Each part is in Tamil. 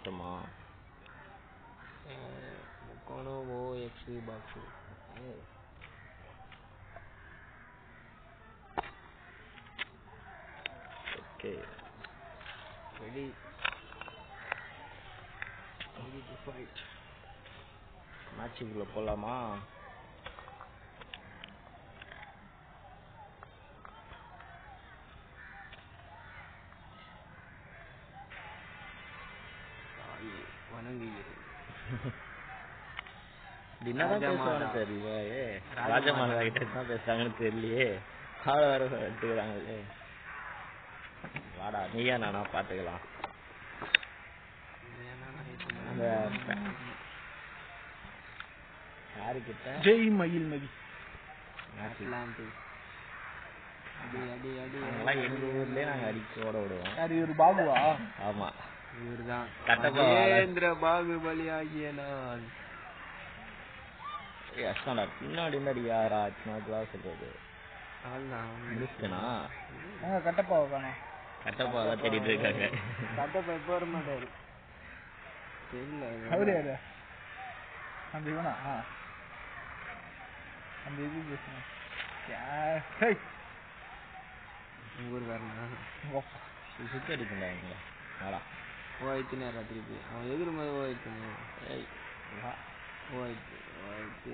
கஷ்டமா முக்கோணோ O X box okay ready ready to fight மேட்சுக்குள்ள போலாமா தாய் வணங்குகிறேன் இது என்னதான் ராஜமாதா. பேசுவான்னு தெரியல ஏ ராஜமாதா. ராஜமாதா கிட்ட என்ன பேசுறாங்கன்னு தெரியலையே ஆள வர எடுத்துக்கிறாங்களே வாடா நீயா நானா பாத்துக்கலாம் அந்த யாருக்கிட்ட ஜெய் மயில் மதி மேட்ச் அட்லாண்டிஸ் அடி அடி அடி நாங்கெல்லாம் எங்க ஊர்லயே நாங்க அடிச்சு ஓட விடுவோம் யார் இவர் பாபுவா ஆமா இவர்தான் கட்டப்பா. மகேந்திர பாகுபலி ஆகிய நான் ஏய் அஷ்டாண்டா பின்னாடி முன்னாடி யாரா அச்சுனாச்சுலாம் சொல்றது அவன்தான் முடிச்சுனா ஏங்க கட்டப்பாவை காணோம் கட்டப்பா தான் தேடிட்டு இருக்காங்க கட்டப்பா எப்போ வர மாட்டாரு தெரியல அவரு யாரு அந்த இவனா ஆ. அந்த இது பேசுனேன் யா- ஹேய். உங்க ஊருக்காரனா ஓப்பா. சுத்தி அடிக்கண்டா இங்க வாடா ஓ ஆயிடுச்சுனே திருப்பி அவன் எதிர் மாதிரி ஓ ஆயிடுச்சுனே ஏய் வா ஓ ஆயிடுச்சு ஓ ஆயிடுச்சு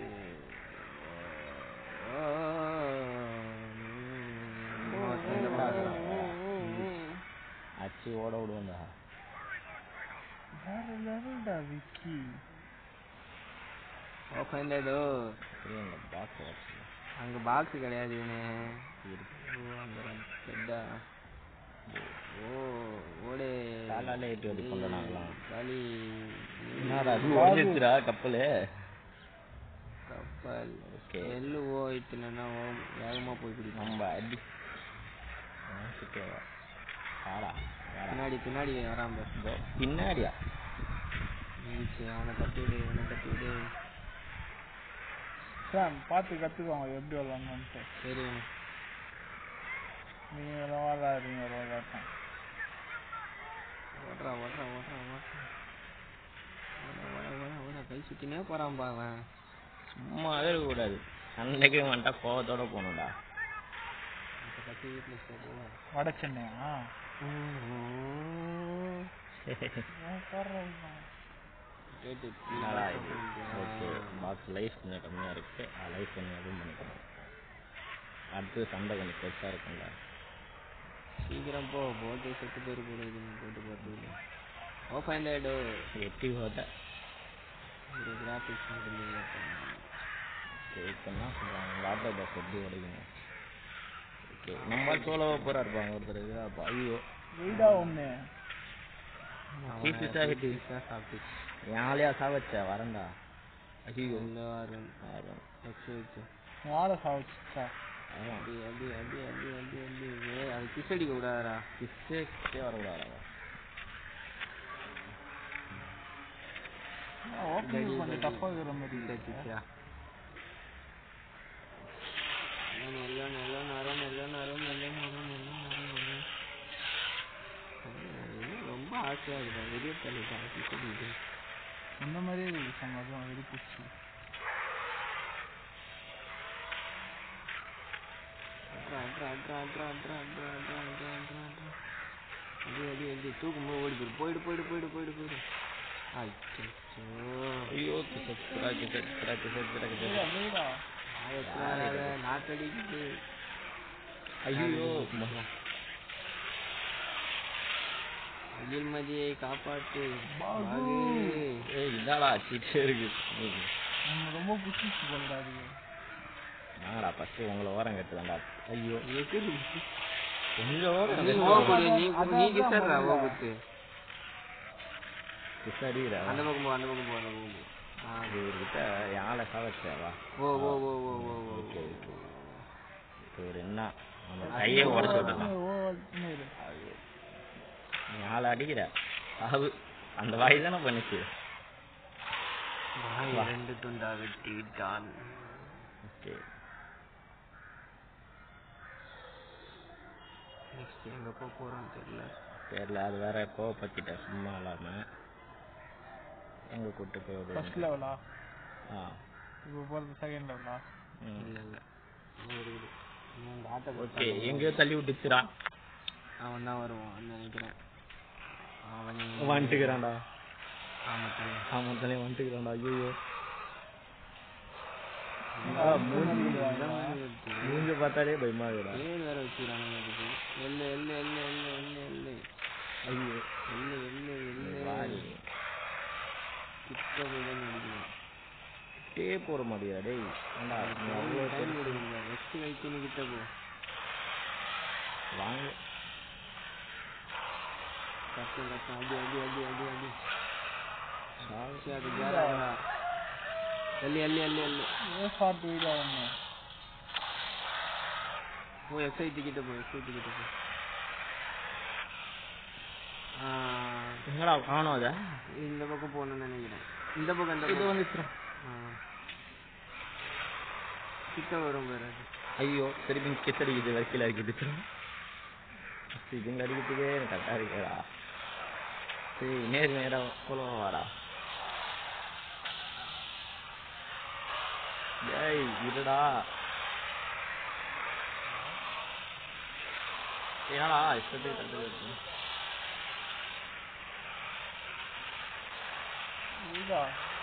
அச்சு ஓட விடுவோம்டா வேற லெவல்டா விக்கி ஓப்பன் ஏதோ அப்படியே இந்த பாக்ஸ் வச்சு அங்க பாக்ஸ் கிடையாது இவனே இருக்கு ஓ அங்க ரெட்டா ஓ ஓடே காலால ஏற்றி வந்து கொண்டு நாங்களாம் களி என்னடா அது ஒழிஞ்சிருச்சுடா கப்பலு கப்பல் ஓகே எள்ளு ஓ ஆயிடுச்சுன்னா வேகமா போய் பிடிக்கும் நம்ம அடி கிட்டே வா வாடா வாடா பின்னாடி பின்னாடி வராம பாரு. இதோ பின்னாடியா இருந்துச்சு அவனை தட்டி விடு இவனை தட்டி விடு சாம் பார்த்து கத்துக்கோங்க எப்படி விளாடணும்ட்டு சரி நீங்க விளாடாதீங்க விளாட்டம் ஓட்டுறா ஓட்டுறா ஓட்டுறா ஓட்டுறா ஓட ஓட ஓட ஓட கை சுத்தினே போறான்பா அவன் சும்மாவே இருக்கக்கூடாது சண்டைக்கு வந்துட்டா கோவத்தோட போகணும்டா அந்த கத்தி வீட்டுல சரி வட சென்னையா கேட்டு என்னடா இது ஓகே பாக்ஸ் லைஃப் கொஞ்சம் கம்மியாக இருக்கு லைஃப் கொஞ்சம் இதுவும் பண்ணிக்கணும் அடுத்து சண்டை கொஞ்சம் பெருசாக இருக்கும்ல சீக்கிரம் போ போட்டு செத்து பேர் கூட இது போட்டு போட்டு ஓ ஃபைன் ஆயிடு எட்டி போட்ட ஒரு கிராஃபிக்ஸ் மாடல் கேட்கணும்னா சொல்கிறாங்க வாட்டர் பாக்ஸ் எப்படி உடைக்கணும் ஓகே நம்ம சோலோவாக போகிறா இருப்பாங்க ஒருத்தர் இருப்பா ஐயோ வெயிடா ஒண்ணு Pieces ஆ hit. சாப்பிட்டு யாழையா சாவச்ச வரண்டா ஐயோ இந்த வாரம் ஆயிரம். எக்ஸ் வச்சு யாரை சாவச்சுச்சா அதான் அடி அடி அடி அடி அடி அடி ஏய் அது கிஸ் அடிக்க கூடாதா கிஸ்ஸே கிஸ்ஸே வரக்கூடாதா ஓப்பனிங் கொஞ்சம் டஃப்பா இருக்கிற மாதிரி இந்த இருக்கு. கிஸ்ஸா எல்லாம் எல்லாம் நரம் எல்லாம் நரம் எல்லாம் நரம் எல்லாம் நரம் எல்லாம் ரொம்ப ஆசையா இருக்கு வெளியே தள்ளிட்டான் கிஸ் அடிக்குது இந்த மாதிரியே இருக்கு சம்மதம் வெறி பூச்சி அட்ரா அட்ரா அட்ரா அட்ரா அட்ரா அட்ரா அட்ரா அட்ரா அட்ரா அட்ரா அடி அடி அடி தூக்கும்போது ஓடி போயிடு போயிடு போயிடு போயிடு போயிடு போயிடு அச்சோ ஐயோ கிஸ்ஸே கிஸ்ஸா கிஸ்ஸே கிஸ்ஸா கிஸ்ஸே கிஸ்ஸா கிஸ்ஸா வெயிடா நாட்டடிக்குது ஐயோ அகில்மதியை காப்பாத்து பாகு. பாகு. ஏய் இதாடா சீட்டே இருக்கு நம்ம ரொம்ப புடிச்சிச்சு போலடா அது நாங்கடா ஃபர்ஸ்ட் உங்களை ஓரம் கட்டுதாண்டா ஐயோ எதிர். உங்க ஓரம் நீ அது- ஓகுது, நீ அதான் நீ அதான் கிசர்றா முதல்ல. ஓகுத்து. கிசடிடா அந்த பக்கம் போ அந்த பக்கம் போ அந்த பக்கம் போ ஆ, அது இவர்கிட்ட யாழை சாவச்சேவா ஓ ஓ ஓ ஓ ஓ ஓ ஓகே ஓகே இப்போ ஒரு என்ன நம்ம கையை உடச்சு விட்டுலாம் ஓ இன்னும் இரு. நீ ஆளை அடிக்கிற சாவு அந்த வாய் தானே பண்ணுச்சு வாய் ரெண்டு துண்டா வெட்டி விட்டான் ஓகே நெக்ஸ்ட் எங்க போக போறோம் தெரியல தெரியல அது வேற கோவப்பத்திட்ட சும்மா இல்லாம அங்கே கூட்டு போய் ஃபர்ஸ்ட் விடுவாங்க லெவலா ஆ இப்போ போகிறது செகண்ட் லெவலா ம் இல்ல இல்ல இன்னும் இருக்குது இன்னும் இந்த ஆட்டோ ஓகே எங்கேயோ தள்ளி விட்டுச்சுடா அவன் தான் வருவான் நினைக்கிறேன் அவன் வந்துட்டுக்கிறான்டா ஆமா தம்பி. ஆமாம் தலை வந்துட்டுக்கிறான்டா ஐயோ இந்த மாதிரி இருக்கு. மூஞ்ச பார்த்தாலே பயமா இருக்குடா பேர் வேற வச்சுக்கிறானுங்க இதுக்கு எல்லு எல்லு எல்லு எல்லு எல்லு எல்லு ஐயோ எல்லு எல்லு எல்லு வாடி கிட்ட போய் தான் அடிக்கணும் டே போட மாட்டியா டேய் ஏண்டா நீ அவ்வளோ டைம் கொடுங்க நெக்ஸ்ட் வைத்தினு கிட்ட போ வாங்க கஷ்டம் கஷ்டம் அடி அடி அடி அடி அடி சாவு. சரி அது கேரடா எல்லு எல்லு எல்லு எல்லு ஏன் ஷார்ட் வீடியோ ஒன்று போ எக்ஸைட்டி கிட்ட போ எக்ஸைட்டி கிட்ட போ ஆ, எங்கடா காணோம் அதை இந்த பக்கம் போகணும்னு நினைக்கிறேன் இந்த பக்கம் இந்த இது பக்கம் வந்துச்சுடா ஆ. கிட்ட வரும் பாரு அது ஐயோ திருப்பி கிஸ் அடிக்குது வரிசையில் அடிக்குது இதுங்க அடிக்கிறதுக்கே எனக்கு கரெக்டாக இருக்கேடா சரி நேர் நேராக போலாம் வாடா டேய் இருடா ஏடா இஷ்டத்துக்கு தட்டு இருக்கு வீடா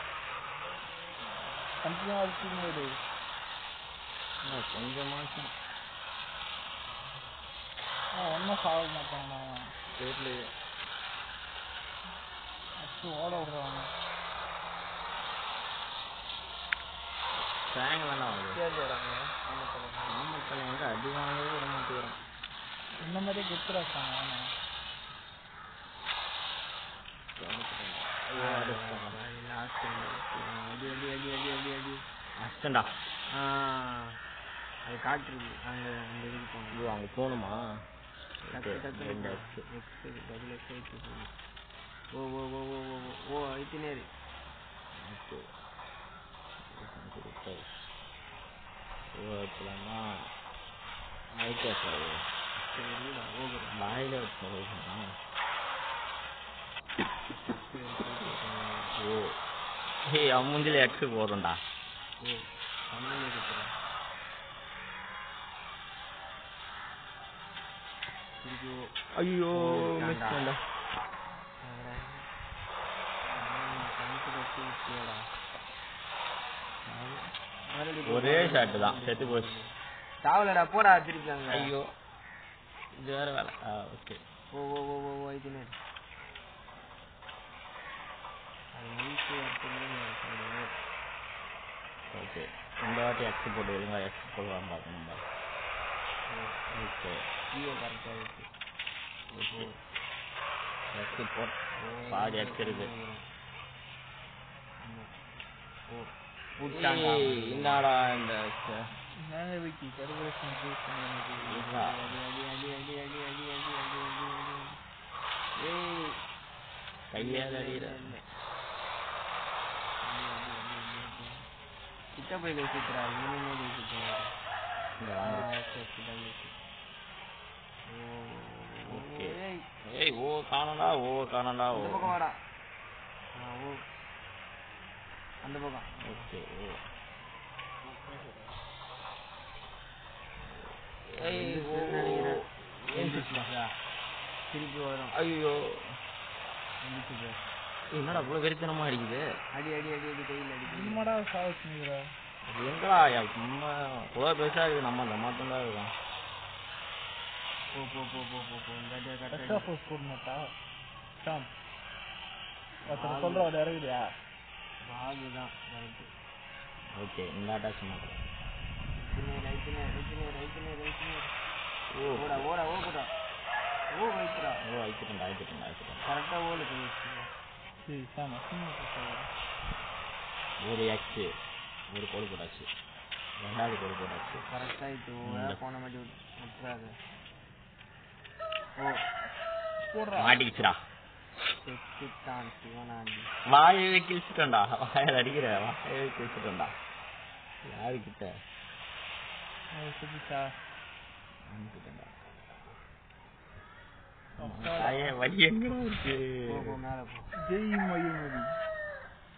கண்டினியூ அடிச்சு வீடு கொஞ்சமாச்சும் ஆ ஒன்றும் சாக மாட்டாங்கண்ணா தெரியலையே அடிச்சு ஓட விடுறாங்க தேங்க வேணாம் அது கேட்குறாங்க நாமக்கல் வந்து அடி வாங்கவே விட மாட்டேங்கிறான் இந்த மாதிரி குத்துறாச்சாங்க ஆனால் ஐயோ அடிச்சிட்டாங்க லாஸ்ட் அடி அடி அடி அடி அடி அடி அஷ்டண்டா ஆ அது காட்டுறது அங்க அந்த இதுக்கு போகணும் ஐயோ அங்கே போகணுமா டக்கு டக்கு ரெண்டு டக்கு. அடிச்சு எக்ஸ் டபுள் எக்ஸ் ஐட்டு போகணும் ஓ ஓ ஓ ஓ ஓ ஓ ஓ ஐத்தினேரி ஓகே ஓகேலாமா ஓகே சார் சரி இருடா ஓகுறேன் வாயில் வச்சு ஓ ஏய் அம்முஞ்சில் எக்ஸு போடும்டா ஓ தமிழ் இருக்கிறேன் திருப்பி ஓ ஐயோ ஓ, மிஸ் வேண்டாம். பண்ணா ஒரே ஷாட்டு தான் செத்து போச்சு சாவலடா போடா திருப்பி அங்க ஐயோ இது வேற வேலை ஆ ஓகே ஓ ஓ ஓ ஓ ஓ ஐத்தினேரி அது ஈஸி எடுத்துன்னு ஓகே இந்த வாட்டி எக்ஸ் போட்டு ஒழுங்கா எக்ஸ் போடுவாங்க பார்க்கணும் பா ஓகே கீழே கரெக்டாக இருக்கு ஓகே எக்ஸ் போட் பாதி எக்ஸ் இருக்கு ஓ ஏய், என்னடா இந்த மேலே விக்கி கருவேஷன் யூஸ் பண்ணி எனக்கு இதுவா? அடி அடி அடி அடி அடி அடி அடி அடி அடி அடி ஏய் கையால் அடிக்கிற கிட்ட போய் பேசிக்கிறா இனிமே பேசிக்கிறா இங்க வாங்க ஓகே ஏய் ஓ காணடா ஓ காணடா ஓ அந்த பக்கம் வாடா ஆ, ஓ அந்த பக்கம் ஓகே ஓ ஏய் ஓ நினைக்கிறேன். ஏஞ்சிச்சுடா. திருப்பி வரும் ஐயோ எந்திரிச்சு போ. என்னடா இவ்வளோ வெறித்தனமா அடிக்குது அடி அடி அடி அடி கையில் அடி சும்மாடா சாவச்சுங்கிற அது எங்கடா என் சும்மா இவ்வளோ பெருசா இருக்கு நம்ம அந்த மாட்டம் தான் இருக்கும் போ போ போ போ போ போ இந்த அடி எக்ஸ்ட்ரா கரெக்டாக ஃபோர்ஸ் போடமாட்டா ஷாம் ஒருத்தர் சொல்கிற அது இறங்குதியா பாகு தான் ரைட்டு ஓகே இந்த அட்டாச் மாட்டேன் ரைட்டுனே ரைட்டுனே ரைட்டுனே ரைட்டுனே ரைட்டுனே ஓ ஓடா ஓடா ஓ போடா ஓ வைக்கிறா ஓ ஆயிக்கிட்டேன் ஆயிக்கிட்டேன் ஆயிக்கிட்டேன் கரெக்டாக ஓடு போயிடுச்சு சரி சாம் சும்மா பேசாத. ஒரு எக்ஸு ஒரு கோடு போட்டாச்சு ரெண்டாவது கோடு போட்டாச்சு கரெக்டாக இது இந்த- போன மாதிரி விட்டு- விட்டுறாத ஓ போடுறா மாட்டிக்கிச்சுடா செத்துட்டான் சிவனாண்டி வாயை கிழிச்சிட்டோம்டா வாயில் அடிக்கிற வாயை கிழிச்சிட்டோம்டா யாருக்கிட்ட அது சுத்திச்சா அனுப்பிட்டேன்டா அப்பா. தாயே வலி எங்கடா இருக்கு போ போ மேலே போ ஜெய் மயூமதி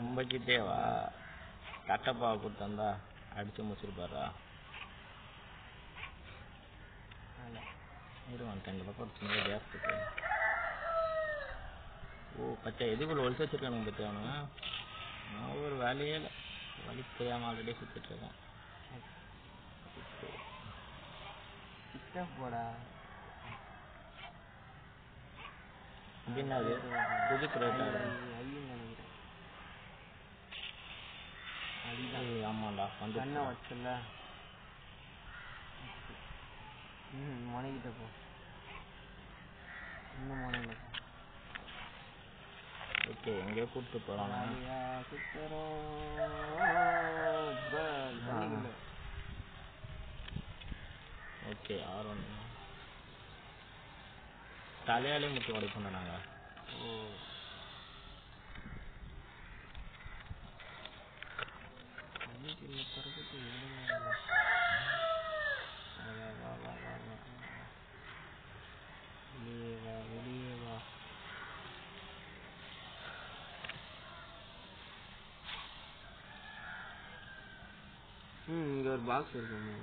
ரொம்ப கிட்டேவா கட்டப்பாவை கொடுத்தா அடிச்சு முடிச்சிருப்பாரா இரு வந்துட்டேன் இந்த பக்கம் ஒரு சின்ன கேப் இருக்கு ஓ பச்சை எதுக்குள்ள ஒழிச்சு வச்சிருக்கானுங்க பத்தி அவனுங்க நான் ஒரு வேலையே இல்லை வழி தெரியாம ஆல்ரெடி சுத்திட்டு இருக்கேன் கிட்ட போடா இது என்னது புது கிரேட்டா ஐயும் நினைக்கிறேன் அடிதான் ஏய், ஆமாண்டா வந்து கண்ணை வச்சல ம் முனைகிட்ட போ இன்னும் முனையில போ ஓகே எங்கேயோ கூப்பிட்டு போறானா ஜாலியா சுத்துறோம் ப- தண்ணிக்குள்ள. ஓகே ஆர் ஒன் தலையாலே முட்டி உடைப்போம் நாங்க ஓ தண்ணிக்குள்ள திறந்துட்டு எங்கங்க வா, வா, வா, வா, வா, வா. வெளியே வா வெளியே வா ம் இங்க ஒரு பாக்ஸ் இருக்குங்க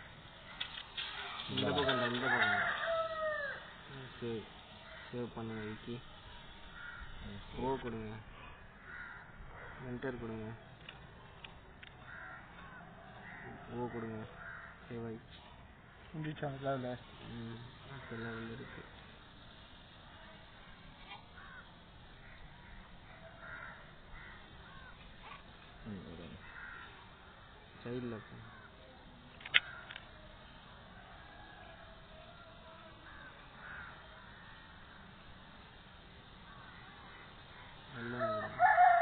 இந்த பக்கம் இந்த பக்கம் சேவ் சேவ் பண்ணுங்க விக்கி ஓ கொடுங்க என்டர் கொடுங்க ஓ கொடுங்க சேவ் ஆகி முடிச்சா இல்லை ம் அடுத்த லெவல் இருக்கு சைடில் போ எல்லாம் கொடுங்க.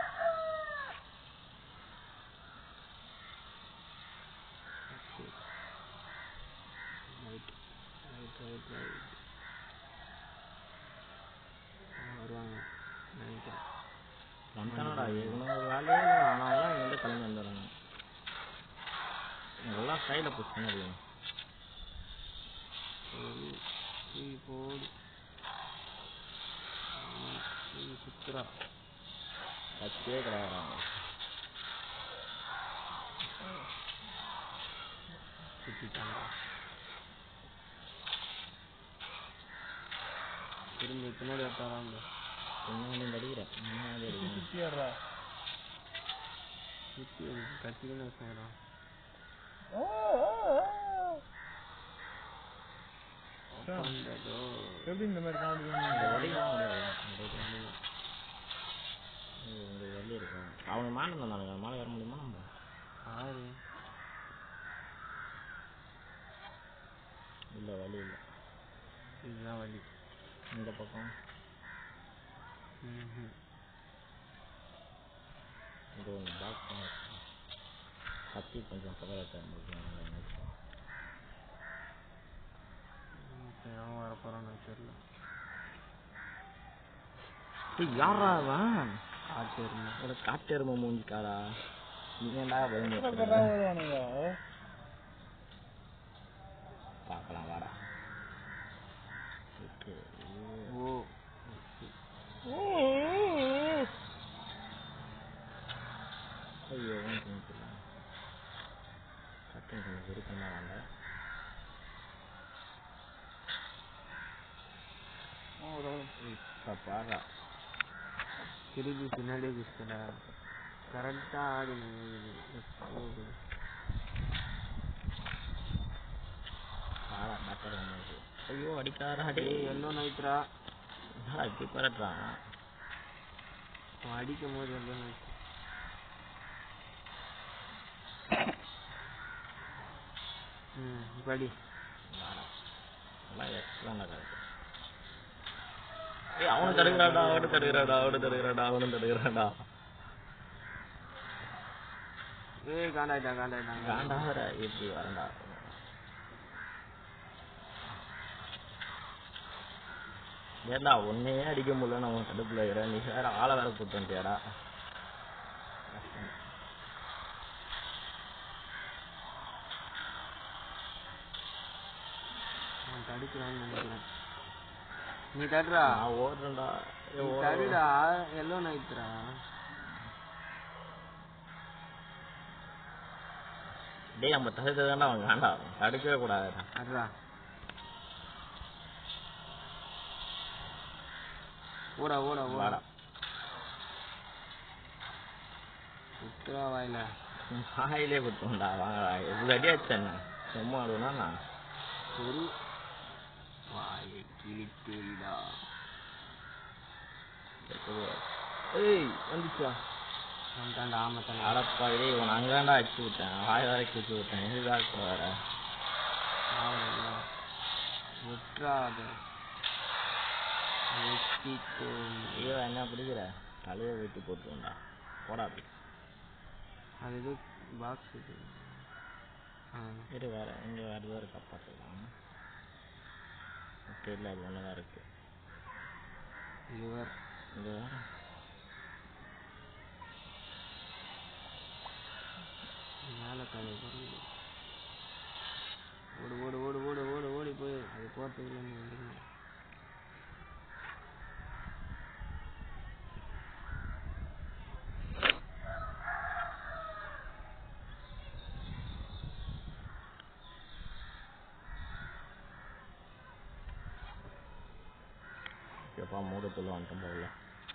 Okay. Right. Right, right, right. ஆ, வருவாங்க நினைக்கிறேன் வந்துட்டானடா இவனுக்கு ஒரு வேலையே இல்லை ஆனாலும் இங்கேருந்து கிளம்பி வந்துடுறாங்க இதெல்லாம் சைடில் புஷ் பண்ண முடியும் சரி சரி போடு ஆ, சரி சுத்துறா கத்தியே கிடையாது சுத்திட்டாங்க திரும்பி பின்னாடி வட்டாராங்க பின்னாடி அடிக்கிறேன் முன்னாடி அடிக்கிறேன் சுத்திடுறா சுத்தி கத்திக்கணும் வச்சுக்கிறான் ஓ ஓ, ஓ. எப்படி இந்த மாதிரி காமெடி இந்த பண்ணுவீங்க? வடிலாம் முடியாது இந்த வழி இருக்கும் அவனுக்கு மேலே இருந்தானுங்க மேலே ஏற முடியுமா நம்ம ஆறு இல்லை வழி இல்லை இதுதான் வழி இந்த பக்கம் ம்ஹும். இது ஒன்று பாக்ஸ் கத்தி கொஞ்சம் பதவிட்ட முடியும் இப்ப எவன் வர போறான்னு தெரியல யாரா அவன் ஆட்டு இருந்தா ஒரு காட்டெருமை மூஞ்சிக்காரா நீ ஏன்டா பயந்து எத்தனை வச்சிருக்க? பேரா வருவானுங்க பார்க்கலாம் வாடா ஓகே ஓ ஐயோ கொஞ்சம் சட்டம் கொஞ்சம் விருப்பமாக வாங்க இப்போ பாடுறா திருப்பி பின்னாடியே குஸ்டடா கரெக்டா ஆடணும் போகுது பாடா டாக்டர் வந்து ஐயோ அடிக்காரா அடி டேய் எல்லோ நைட்ரா என்னடா இப்படி பரட்டுறான் அவன் அடிக்கும் போது எல்லோ நைட் ம் படி வாடா நல்லா எக்ஸ்ட்ரா கரெக்ட் ஏய் அவனு தடுக்கிறாடா அவனு தடுக்கிறாடா அவனு தடுக்கிறாடா அவனு தடுக்கிறாடா ஏய் காண்டாயிட்டா காண்டாயிட்டாங்க காண்டாகிற எப்படி வரண்டா ஏண்டா ஒன்னையே அடிக்க முடியல நான் உன் தடுப்புல இருக்கிறேன் நீ வேற ஆளை வேற கூட்டு வந்துட்டியாடா அவன் தடுக்கிறான்னு நினைக்கிறேன் நீ தடுறா நான் ஓடுறேன்டா நீ ஏய், ஓடு, தடுடா எல்லோ நைட்ரா டேய் நம்ம தகுதி தானே அவங்க வேண்டாம் தடுக்கவே கூடாதுடா அதுடா ஓடா ஓடா ஓடா வாடா சுத்துறா வாயில வாயிலே குத்துண்டா வாங்கடா எவ்வளோ அடி ஆச்சு சும்மா ஆடுனா நான் ஒரு வாயை கிழித்தேடா ஏய் வந்துச்சா வந்துட்டான்டா ஆமாத்தாண்டா அடப்பா டேய் இவன் அங்கேதான்டா அடிச்சு விட்டேன் வாய் வரைக்கும் வச்சு விட்டேன் எதுக்காக கூட வர ஆவல விட்டுறாத வெட்டிக்கோ ஐயோ என்ன பிடிக்கிற தலையை வெட்டி போட்டுருண்டா போடா அப்படி அது இது பாக்ஸ் இது ஆ சரி வேற இங்கே வேற ஏதோ இருக்கா பார்த்துக்கலாம் ஓகே இல்லை அது ஒன்று தான் இருக்கு லிவர் இங்கே வேற மேலே கதை பிறகு ஓடு ஓடு ஓடு ஓடு ஓடு ஓடி போய் அது போகிறதுக்குள்ள நீ வந்துடணும் எப்பா மூடத்துல வந்துட்டோம் போகல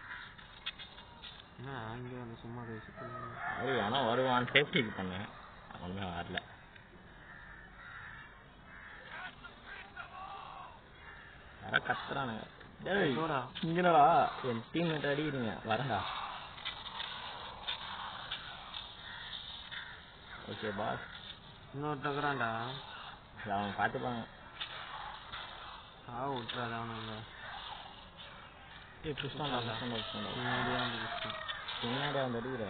என்ன அங்கே வந்து சும்மா பேசிட்டு ஐயோ ஆனால் வருவான் சேஃப்டிக்கு பண்ணேன் ஒன்றுமே வரல யாரோ கத்துறானுங்க டேய் போடா இங்கடா என் டீம்மேட் அடிக்கிறீங்க வரேன்டா ஓகே பாஸ் இன்னொருத்தக்குறான்டா அவங்க பார்த்துப்பாங்க சாவு விட்டுறாத அவனுங்க ஏய் கிருஷ்ணாண்டா கிருஷ்ணாண்டா கிருஷ்ணாண்டா பின்னாடியே வந்து நிற்கும் பின்னாடி வந்து அடிக்கிற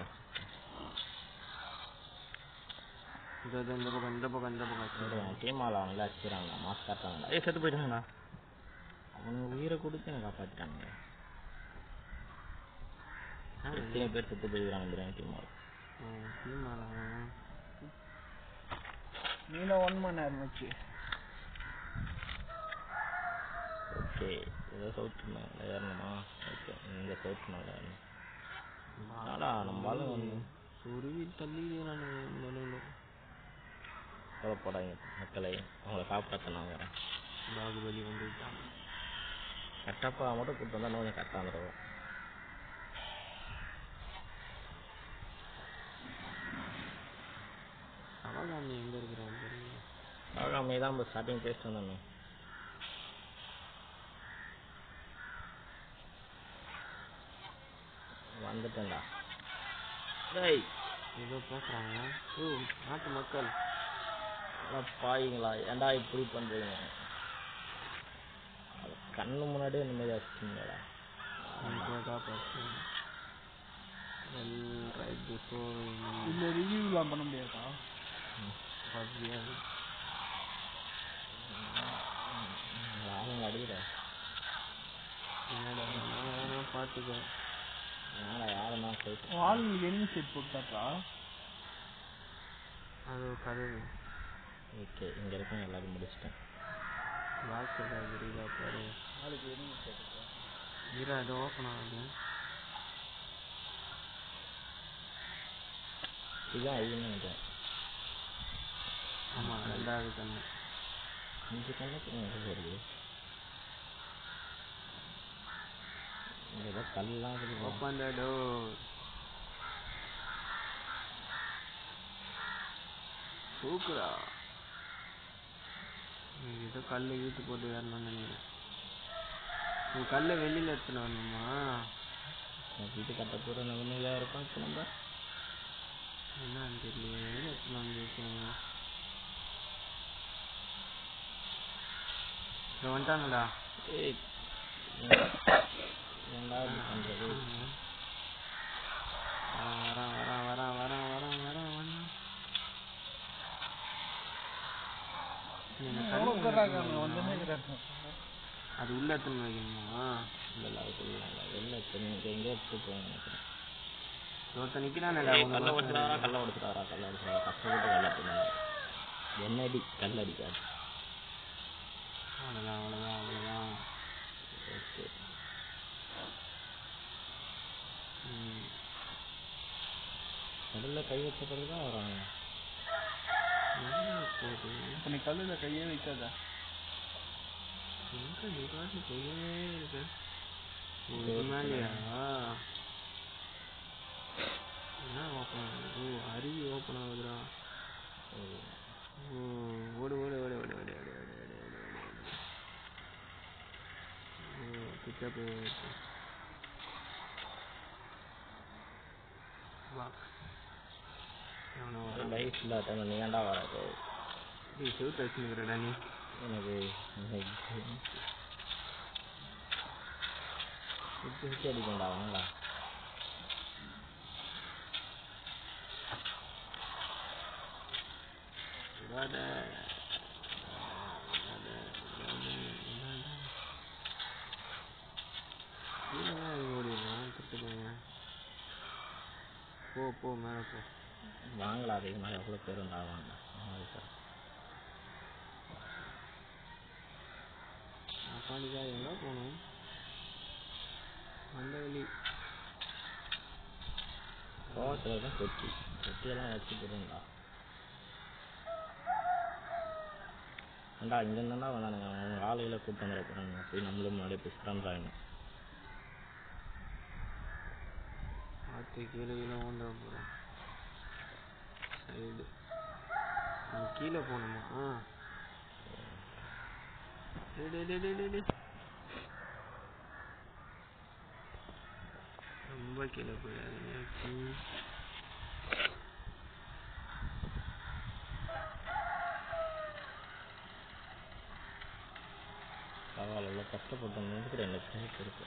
இது இது இந்த பக்கம் இந்த பக்கம் இந்த பக்கம் சரி டீம் ஆள் அவங்கள அடிச்சுறாங்க மாஸ்க் காட்டுறாங்கடா ஏய் செத்து போயிட்டாங்கடா அவனுங்க உயிரை கொடுத்து எனக்கு காப்பாற்றிட்டானுங்க எத்தனை பேர் செத்து போயிருக்காங்க தெரியும் டீம் ஆள் டீமாடா நீல ஒன் மணி நேரம் வச்சு ஓகே ஏதோ சவுத்து மேலே ஏறணுமா ஓகே இந்த சவுத்து மேலே ஏறணும் என்னடா நம்ம ஆளு வந்து சொருவி தள்ளி நான் நடுவில் கவலைப்படாங்க மக்களை அவங்கள காப்பாற்ற நான் வரேன் பாகுபலி வந்து விட்டான் கட்டப்பா மட்டும் கூப்பிட்டு வந்தா இன்னும் கொஞ்சம் கரெக்டாக வந்துடுவோம் அவகாமி எங்க இருக்கிறான் தெரியல ஆகாமே தான் நம்ம ஸ்டார்டிங் பேசிட்டு வந்தோமே வந்துட்டேன்டா டேய் ஏதோ பேசுறாங்க ஓ நாட்டு மக்கள் அட பாயிங்களா ஏன்டா இப்படி பண்றீங்க அது கண்ணு முன்னாடியே இந்த மாதிரி வச்சுட்டீங்களா உங்களுக்காக பேசுறேன் வெல் ரைட் பிஃபோர் இந்த ரிவ்யூலாம் பண்ண முடியாதா பப்ஜியாது ஆளுங்க அடிக்கிற என்னடா நான் வேணா பார்த்துக்கோ என்னடா யாருன்னா போயிட்டு உன் ஆளுங்களுக்கு என்ன செட் போட்டாக்கா அது ஒரு கதவு ஓகே இங்க இருக்க எல்லாரும் முடிச்சிட்டேன் பாக்ஸ் ஏதாவது இருக்கா பாரு ஆளுக்கு என்ன செட் இரா அது ஓப்பன் ஆகுது இதுதான் ஐயன்னு நினைக்கிறேன் ஆமாம் ரெண்டாவது கண்ணு அஞ்சு கண்ணுக்கு எங்கே வருது இங்க ஏதோ கல்லாம் இருக்குது ஓப்பன் த டோர் சூக்குடா நீ ஏதோ கல்லை இழுத்து போட்டு ஏறணும்னு நினைக்கிறேன் நீ கல்லை வெளியில் எடுத்துன்னு வரணுமா வீட்டு கட்ட போகிற நிலைமையில இருக்கோம் இப்போ நம்ம என்னன்னு தெரியல வெளியில் எடுத்துன்னு வந்து வைக்கணுங்க இதை வந்துட்டாங்கடா ஏய் ஏன்டா இப்படி பண்றது வரான் வரான் வரான் வரான் வரான் வரான் வரான் நீங்க எவ்வளோ கல்லு உட்கார்றாங்க எடுத்துன்னு அங்கே வந்துன்னே வரணுமா? இருக்கிறாங்க அது உள்ள எடுத்துன்னு வைக்கணுமா இல்லை இல்லை அது இல்லை இல்லை வெளில எடுத்து எங்கேயோ எடுத்து போய் நினைக்கிறேன் ஒருத்தன் நிக்கிறானேடா ஏய், உங்க கல்லை பக்கம். உடச்சுடாரா கல்லை உடச்சுடாரா கல்லை உடச்சுடாரா கஷ்டப்பட்டு கல்லை எடுத்துனாங்க என்னடி கல் அடிக்காது அவ்வளவுதான் அவ்வளவுதான் அவ்வளவுதான் ஓகே ம். கடல்ல கை வச்ச பிறகு தான் வராங்க போகுது இப்போ நீ கல்லில் கையே வைக்காத எங்க நீ பாட்டு போயினே இருக்க ஓ இது மேலேயா என்ன ஓப்பன் ஆகுது ஓ அருவி ஓப்பன் ஆகுதுடா ஓ ஓடு ஓடு ஓடு ஓடு ஓடு ஓடு ஓடு ஓடு ஓடு ஓடு ஓடு ஓ பிக்கப் வா எவனோ வரான். லைஃப் இல்லாத நீ ஏன்டா வராது டேய் செவுத்து வச்சுருக்கிறடா நீ எனக்கு சுற்றி சுற்றி அடிக்கண்டா வாங்கடா விடாத விடாத விடாத விடாத கீழே ஓடிடலாம் திட்டுதாங்க போ போ மேலே போ வாங்கலாம் அதிகமாக எவ்வளோ பேர் இருந்தா வாங்க சார் அப்பாடிக்கா எங்கே போகணும் அந்த வழி கோவத்தில் தான் கொட்டி கொட்டியெல்லாம் வச்சு போடுங்களா ஏண்டா இங்கே இருந்தா வந்தானுங்க அவங்க ஆளுகளை கூப்பிட்டு வந்துட போகிறாங்க போய் நம்மளும் முன்னாடியே போய் ஸ்டாண்ட் பார்த்து கீழே கீழே ஓண்ட போகிறேன் சைடு நீ கீழே போகணுமா டேய் டேய் டேய் டேய் டேய் டேய் ரொம்ப கீழே போயிடாதீங்க ம். பரவாயில்ல இவ்வளோ கஷ்டப்பட்டு நினைக்கிற ரெண்டு ஸ்ட்ரைக் இருக்கு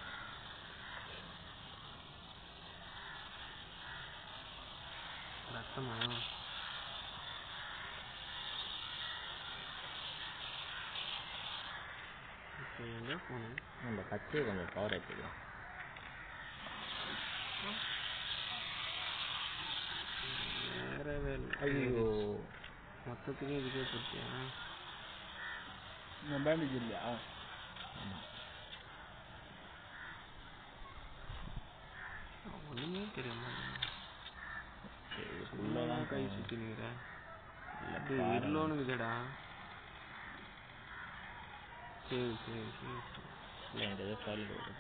ரத்தமா இப்போ எங்கே போகணும் நம்ம கட்சியை கொஞ்சம் பவர் ஏற்றிக்கலாம் வேறவே இல்லை ஐயோ மொத்தத்துக்கும் இதுக்கே போட்டியா இன்னும் பேண்டேஜ் இல்லையா ஒன்றுமே தெரிய மாட்டேங்குது இதுக்குள்ளே உள்ளதான் கை சுற்றி நிற்கிறேன் டேய் இருளோன்னு இருக்குடா சரி சரி சரி சரி இல்லை என்கிட்ட ஏதோ ஃபைல் வருது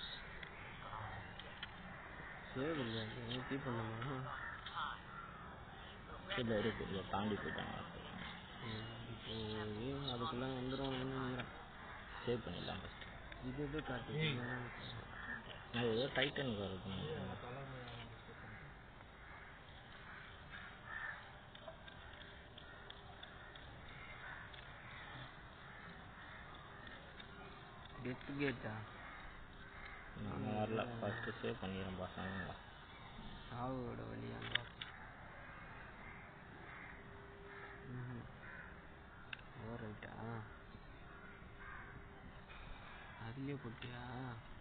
சேவ் இல்லையா தீ பண்ணுமா இல்லை இருக்கு இதை தாண்டி போயிட்டாங்க இப்போ ஏன் அதுக்குள்ளே வந்துடும் நினைக்கிறேன் சேவ் பண்ணிடலாம் ஃபஸ்ட்டு இது எது காட்டு அது ஏதோ டைட்டனுக்கு வருது டெத் கேட்டா நான் வரல ஃபஸ்ட்டு சேவ் பண்ணிடுறேன் பசங்க சாவோட வழியாங்க ஓ ரைட்டா அதுலேயே போட்டியா